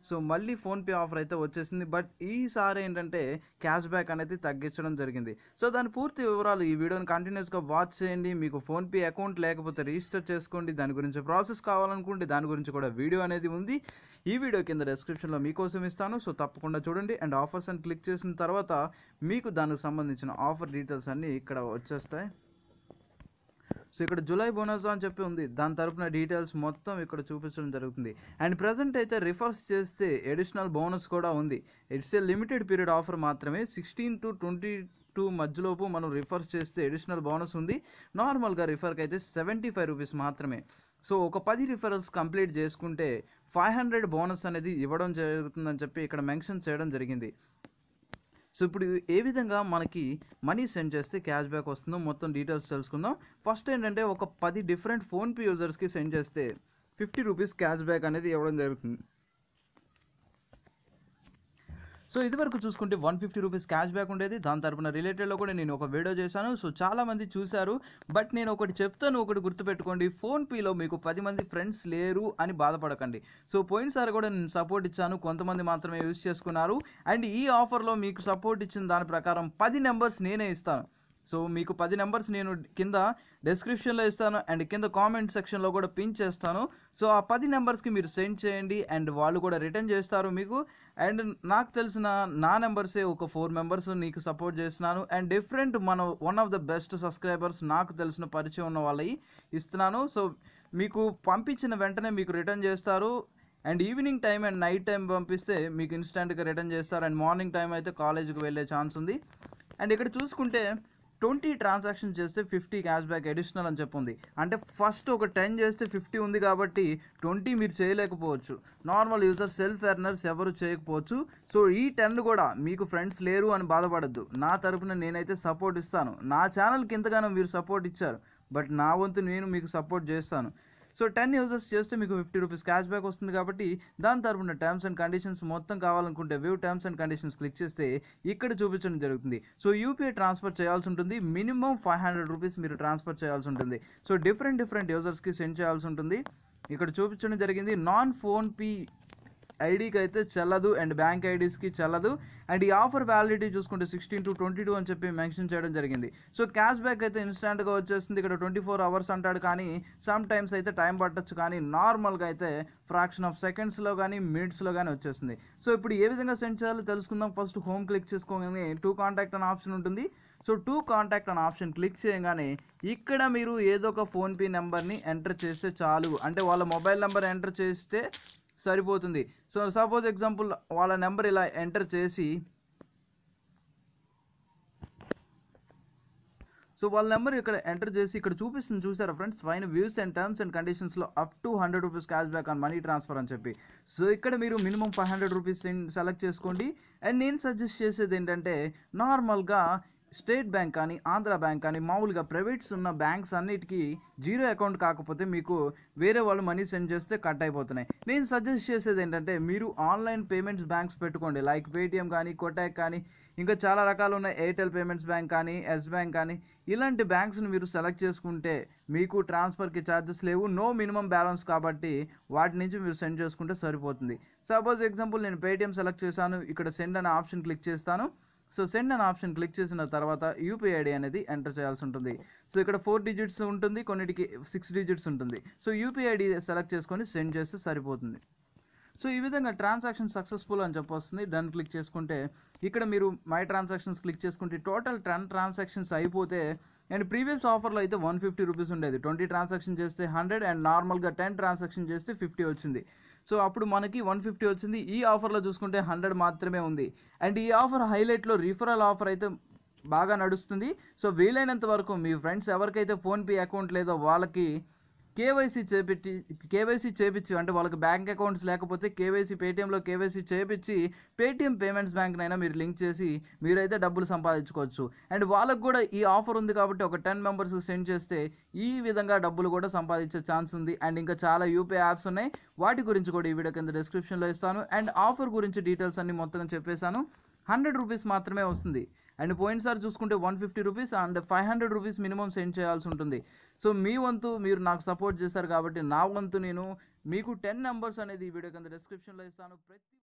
so మళ్ళీ PhonePe offer అయితే వచ్చేసింది బట్ ఈసారి ఏంటంటే క్యాష్ బ్యాక్ అనేది తగ్గించడం జరిగింది సో దాని పూర్తి వివరాలు ఈ వీడియోని కంటిన్యూస్గా వాచ్ చేయండి మీకు ఫోన్పే అకౌంట్ లేకపోతే రిజిస్టర్ చేసుకోండి దాని గురించి ప్రాసెస్ కావాలనుకుంటే దాని గురించి కూడా వీడియో అనేది ఉంది ఈ వీడియో కింద డిస్క్రిప్షన్లో మీకోసం ఇస్తాను సో తప్పకుండా చూడండి అండ్ ఆఫర్స్ అని క్లిక్ చేసిన తర్వాత మీకు దానికి సంబంధించిన ఆఫర్ డీటెయిల్స్ అన్నీ ఇక్కడ వచ్చేస్తాయి సో ఇక్కడ జూలై బోనస్ అని చెప్పి ఉంది దాని తరపున డీటెయిల్స్ మొత్తం ఇక్కడ చూపించడం జరుగుతుంది అండ్ ప్రజెంట్ అయితే రిఫర్స్ చేస్తే ఎడిషనల్ బోనస్ కూడా ఉంది it's a limited period offer మాత్రమే సిక్స్టీన్ టు ట్వంటీ టూ మధ్యలోపు మనం రిఫర్స్ చేస్తే ఎడిషనల్ బోనస్ ఉంది నార్మల్గా రిఫర్కి అయితే సెవెంటీ ఫైవ్ రూపీస్ మాత్రమే సో ఒక పది రిఫరల్స్ కంప్లీట్ చేసుకుంటే ఫైవ్ హండ్రెడ్ బోనస్ అనేది ఇవ్వడం జరుగుతుందని చెప్పి ఇక్కడ మెన్షన్ చేయడం జరిగింది సో ఇప్పుడు ఏ విధంగా మనకి మనీ సెండ్ చేస్తే క్యాష్ బ్యాక్ వస్తుందో మొత్తం డీటెయిల్స్ తెలుసుకుందాం ఫస్ట్ ఏంటంటే ఒక పది డిఫరెంట్ ఫోన్పే యూజర్స్కి సెండ్ చేస్తే ఫిఫ్టీ రూపీస్ క్యాష్ బ్యాక్ అనేది ఇవ్వడం జరుగుతుంది సో ఇదివరకు చూసుకుంటే one fifty rupees cash back ఉండేది దాని తరపున రిలేటెడ్లో కూడా నేను ఒక వీడియో చేశాను సో చాలా మంది చూశారు బట్ నేను ఒకటి చెప్తాను ఒకటి గుర్తుపెట్టుకోండి ఫోన్పేలో మీకు పది మంది ఫ్రెండ్స్ లేరు అని బాధపడకండి సో పోయినసారి కూడా నేను సపోర్ట్ ఇచ్చాను కొంతమంది మాత్రమే యూజ్ చేసుకున్నారు అండ్ ఈ ఆఫర్లో మీకు సపోర్ట్ ఇచ్చిన దాని ప్రకారం పది నెంబర్స్ నేనే ఇస్తాను సో మీకు పది నెంబర్స్ నేను కింద డిస్క్రిప్షన్లో ఇస్తాను అండ్ కింద కామెంట్ సెక్షన్లో కూడా పిన్ చేస్తాను సో ఆ పది నెంబర్స్కి మీరు సెండ్ చేయండి అండ్ వాళ్ళు కూడా రిటర్న్ చేస్తారు మీకు అండ్ నాకు తెలిసిన నా నెంబర్సే ఒక ఫోర్ మెంబర్స్ నీకు సపోర్ట్ చేస్తున్నాను అండ్ డిఫరెంట్ మన one of the best subscribers నాకు తెలిసిన పరిచయం ఉన్న వాళ్ళవి ఇస్తున్నాను సో మీకు పంపించిన వెంటనే మీకు రిటర్న్ చేస్తారు and evening time and night time పంపిస్తే మీకు ఇన్స్టెంట్గా రిటర్న్ చేస్తారు అండ్ మార్నింగ్ టైం అయితే కాలేజీకి వెళ్ళే ఛాన్స్ ఉంది అండ్ ఇక్కడ చూసుకుంటే ట్వంటీ ట్రాన్సాక్షన్ చేస్తే ఫిఫ్టీ క్యాష్ బ్యాక్ అడిషనల్ అని చెప్పింది అంటే ఫస్ట్ ఒక టెన్ చేస్తే ఫిఫ్టీ ఉంది కాబట్టి ట్వంటీ మీరు చేయలేకపోవచ్చు నార్మల్ యూజర్ సెల్ఫ్ ఎర్నర్స్ ఎవరు చేయకపోవచ్చు సో ఈ టెన్ కూడా మీకు ఫ్రెండ్స్ లేరు అని బాధపడద్దు నా తరపున నేనైతే సపోర్ట్ ఇస్తాను నా ఛానల్కి ఎంతగానో మీరు సపోర్ట్ ఇచ్చారు బట్ నా వంతు నేను మీకు సపోర్ట్ చేస్తాను సో టెన్ యూజర్స్ చేస్తే మీకు ఫిఫ్టీ రూపీస్ క్యాష్ బ్యాక్ వస్తుంది కాబట్టి దాని తరపున టర్మ్స్ అండ్ కండిషన్స్ మొత్తం కావాలనుకుంటే view terms and conditions click చేస్తే ఇక్కడ చూపించడం జరుగుతుంది సో యూపీఐ ట్రాన్స్ఫర్ చేయాల్సి ఉంటుంది మినిమం ఫైవ్ హండ్రెడ్ రూపీస్ మీరు ట్రాన్స్ఫర్ చేయాల్సి ఉంటుంది సో డిఫరెంట్ డిఫరెంట్ యూజర్స్కి సెండ్ చేయాల్సి ఉంటుంది ఇక్కడ చూపించడం జరిగింది నాన్ ఫోన్ పే ఐడికి అయితే చెల్లదు అండ్ బ్యాంక్ ఐడీస్కి చెల్లదు అండ్ ఈ ఆఫర్ వ్యాలిడిటీ చూసుకుంటే సిక్స్టీన్ టు ట్వంటీ టూ అని చెప్పి మెన్షన్ చేయడం జరిగింది సో క్యాష్ బ్యాక్ అయితే ఇన్స్టాంట్గా వచ్చేస్తుంది ఇక్కడ ట్వంటీ ఫోర్ అవర్స్ అంటాడు కానీ సమ్ టైమ్స్ అయితే టైం పట్టొచ్చు కానీ నార్మల్గా అయితే ఫ్రాక్షన్ ఆఫ్ సెకండ్స్లో కానీ మినిట్స్లో కానీ వచ్చేస్తుంది సో ఇప్పుడు ఏ విధంగా సెండ్ చేయాలో తెలుసుకుందాం ఫస్ట్ హోమ్ క్లిక్ చేసుకోగానే టూ కాంటాక్ట్ అనే ఆప్షన్ ఉంటుంది సో టూ కాంటాక్ట్ అనే ఆప్షన్ క్లిక్ చేయగానే ఇక్కడ మీరు ఏదో ఒక ఫోన్పే నెంబర్ని ఎంటర్ చేస్తే చాలు అంటే వాళ్ళ మొబైల్ నెంబర్ ఎంటర్ చేస్తే సరిపోతుంది సో సపోజ్ ఎగ్జాంపుల్ వాళ్ళ నెంబర్ ఇలా ఎంటర్ చేసి సో వాళ్ళ నెంబర్ ఇక్కడ ఎంటర్ చేసి ఇక్కడ చూపిస్తుంది చూసారా ఫ్రెండ్స్ పైన వ్యూస్ అండ్ టర్మ్స్ అండ్ కండిషన్స్లో up to hundred rupees cash back on money transfer అని చెప్పి సో ఇక్కడ మీరు minimum five hundred rupees select చేసుకోండి అండ్ నేను సజెస్ట్ చేసేది ఏంటంటే నార్మల్గా స్టేట్ బ్యాంక్ కానీ ఆంధ్ర బ్యాంక్ కానీ మామూలుగా ప్రైవేట్స్ ఉన్న బ్యాంక్స్ అన్నిటికీ జీరో అకౌంట్ కాకపోతే మీకు వేరే వాళ్ళు మనీ సెండ్ చేస్తే కట్ అయిపోతున్నాయి నేను సజెస్ట్ చేసేది ఏంటంటే మీరు ఆన్లైన్ పేమెంట్స్ బ్యాంక్స్ పెట్టుకోండి లైక్ పేటిఎం కానీ కొటాక్ కానీ ఇంకా చాలా రకాలు ఉన్నాయి ఎయిర్టెల్ పేమెంట్స్ బ్యాంక్ కానీ ఎస్ బ్యాంక్ కానీ ఇలాంటి బ్యాంక్స్ని మీరు సెలెక్ట్ చేసుకుంటే మీకు ట్రాన్స్ఫర్కి ఛార్జెస్ లేవు నో మినిమం బ్యాలెన్స్ కాబట్టి వాటి నుంచి మీరు సెండ్ చేసుకుంటే సరిపోతుంది సపోజ్ ఎగ్జాంపుల్ నేను పేటిఎం సెలెక్ట్ చేశాను ఇక్కడ సెండ్ అనే ఆప్షన్ క్లిక్ చేస్తాను సో సెండ్ అనే ఆప్షన్ క్లిక్ చేసిన తర్వాత యూపీఐ ఐడి అనేది ఎంటర్ చేయాల్సి ఉంటుంది సో ఇక్కడ ఫోర్ డిజిట్స్ ఉంటుంది కొన్నిటికి సిక్స్ డిజిట్స్ ఉంటుంది సో యూపీఐ ఐడి సెలెక్ట్ చేసుకొని సెండ్ చేస్తే సరిపోతుంది సో ఈ విధంగా ట్రాన్సాక్షన్ సక్సెస్ఫుల్ అని చెప్పొస్తుంది డన్ క్లిక్ చేసుకుంటే ఇక్కడ మీరు మై ట్రాన్సాక్షన్స్ క్లిక్ చేసుకుంటే టోటల్ టెన్ ట్రాన్సాక్షన్స్ అయిపోతే అండ్ ప్రీవియస్ ఆఫర్లో అయితే వన్ ఫిఫ్టీ రూపీస్ ఉండేది ట్వంటీ ట్రాన్సాక్షన్ చేస్తే హండ్రెడ్ అండ్ నార్మల్గా టెన్ ట్రాన్సాక్షన్ చేస్తే ఫిఫ్టీ వచ్చింది సో అప్పుడు మనకి వన్ ఫిఫ్టీ వచ్చింది ఈ ఆఫర్లో చూసుకుంటే హండ్రెడ్ మాత్రమే ఉంది అండ్ ఈ ఆఫర్ హైలైట్లో రిఫరల్ ఆఫర్ అయితే బాగా నడుస్తుంది సో వీలైనంత వరకు మీ ఫ్రెండ్స్ ఎవరికైతే ఫోన్పే అకౌంట్ లేదో వాళ్ళకి కేవైసీ చేపించి కేవైసీ చేపించి అంటే వాళ్ళకి బ్యాంక్ అకౌంట్స్ లేకపోతే కేవైసీ పేటీఎంలో కేవైసీ చేపించి పేటీఎం పేమెంట్స్ బ్యాంక్నైనా మీరు లింక్ చేసి మీరైతే డబ్బులు సంపాదించుకోవచ్చు అండ్ వాళ్ళకు కూడా ఈ ఆఫర్ ఉంది కాబట్టి ఒక టెన్ మెంబర్స్ సెండ్ చేస్తే ఈ విధంగా డబ్బులు కూడా సంపాదించే ఛాన్స్ ఉంది అండ్ ఇంకా చాలా యూపీఐ యాప్స్ ఉన్నాయి వాటి గురించి కూడా ఈ వీడియో కింద డిస్క్రిప్షన్లో ఇస్తాను అండ్ ఆఫర్ గురించి డీటెయిల్స్ అన్ని మొత్తం చెప్పేశాను హండ్రెడ్ రూపీస్ మాత్రమే వస్తుంది అండ్ పోయినసారి చూసుకుంటే one fifty rupees and five hundred rupees minimum send చేయాల్సి ఉంటుంది సో మీ వంతు మీరు నాకు సపోర్ట్ చేస్తారు కాబట్టి నా వంతు నేను మీకు టెన్ నెంబర్స్ అనేది ఈ వీడియో కింద డిస్క్రిప్షన్లో ఇస్తాను ప్రతి